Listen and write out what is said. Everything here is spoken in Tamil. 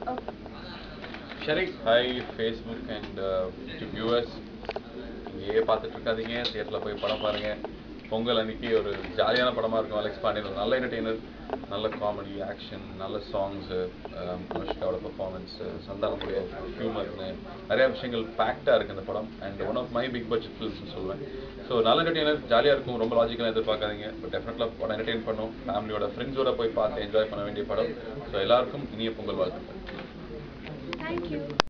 ஷெரிக் hi Facebook and YouTube viewers இங்கேயே பார்த்துட்டு இருக்காதீங்க தியேட்டரில் போய் படம் பாருங்க பொங்கல் அன்னைக்கு ஒரு ஜாலியான படமாக இருக்கும் அலெக்ஸ் பாண்டியன் ஒரு நல்ல என்டர்டெய்னர் நல்ல காமெடி ஆக்ஷன் நல்ல சாங்ஸு அனுஷ்காவோட பர்ஃபார்மன்ஸு சந்தானமுடைய ஹியூமர்னு நிறைய விஷயங்கள் பேக்டாக இருக்குது இந்த படம் and one of my big budget ஃபிலிம்ஸ்னு சொல்லுவேன் ஸோ நல்ல என்டர்டெய்னர் ஜாலியாக இருக்கும் ரொம்ப லாஜிக்கலாக எதிர்பார்க்காதீங்க பட் டெஃபினெட்லாக படம் என்டர்டெயின் பண்ணும் ஃபேமிலியோட ஃப்ரெண்ட்ஸோட போய் பார்த்து என்ஜாய் பண்ண வேண்டிய படம் ஸோ எல்லாருக்கும் இனிய பொங்கல் வாழ்த்துக்கள் Thank you.